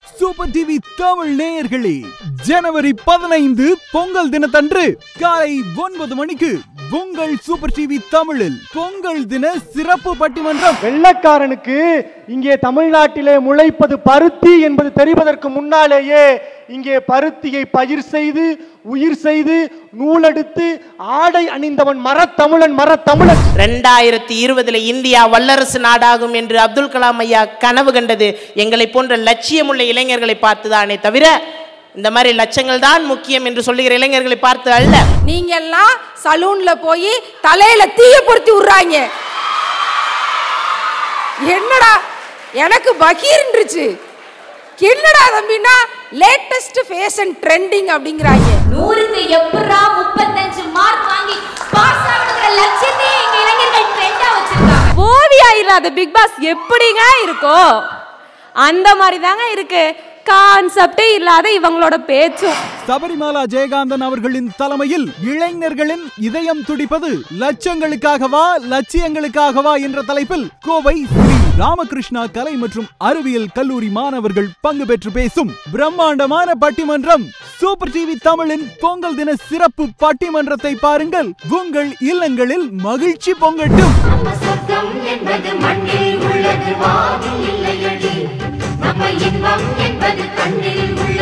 super TV Tamil நேயர்களே ஜனவரி பதினைந்து பொங்கல் தினத்தன்று காலை ஒன்பது மணிக்கு உங்கள் சூப்பர் டிவி தமிழில் பொங்கல் தின சிறப்பு பட்டிமன்றம் வெள்ளக்காரனுக்கு இங்கே தமிழ்நாட்டிலே முளைப்பது பருத்தி என்பது தெரிவதற்கு முன்னாலேயே இங்கே பருத்தியை பயிர் செய்து உயிர் செய்து நூலெடுத்து ஆடை அணிந்தவன் மரத்தமிழன் மரத்தமிழன் ரெண்டாயிரத்தி இருபதுல இந்தியா வல்லரசு நாடாகும் என்று அப்துல் கலாம் ஐயா கனவு கண்டது எங்களை போன்ற லட்சியமுள்ள இளைஞர்களை பார்த்துதானே தவிர இந்த மாதிரி லட்சங்கள் தான் முக்கியம் என்று சொல்லுகிற இளைஞர்களை பார்த்து அல்ல நீங்க எல்லாம் சலூன்ல போய் தலையில தீய பொருத்தி விடுறாங்க என்னடா எனக்கு பகீர்ன்றுச்சு என்னடா தம்பின்னா லேட்டஸ்ட் ஃபேஷன் ட்ரெண்டிங் அப்படிங்கிறாங்க நூறுக்கு எப்படா முப்பத்தஞ்சு மார்க் வாங்கி பாஸ் ஆகணுங்கிற லட்சியத்தையே எங்க இளைஞர்கள் ட்ரெண்டா வச்சிருக்காங்க ஓவியா இல்லாத பிக் பாஸ் எப்படிங்க இருக்கும் அந்த மாதிரி தாங்க இருக்கு கான்செப்டே இல்லாத இவங்களோட பேச்சும் சபரிமாலா ஜெயகாந்தன் அவர்களின் தலைமையில் இளைஞர்களின் இதயம் துடிப்பது லட்சங்களுக்காகவா லட்சியங்களுக்காகவா என்ற தலைப்பில் கோவை ஸ்ரீ ராமகிருஷ்ணா கலை மற்றும் அறிவியல் கல்லூரி மாணவர்கள் பங்கு பெற்று பேசும் பிரம்மாண்டமான பட்டிமன்றம் சூப்பர் டிவி தமிழின் பொங்கல் தின சிறப்பு பட்டிமன்றத்தை பாருங்கள் உங்கள் இல்லங்களில் மகிழ்ச்சி பொங்கட்டும் நம்ம சொர்க்கம் என்பது மண்ணில் உள்ளது வானில் இல்லையடி நம்ம இன்பம் என்பது கண்ணில் உள்ளது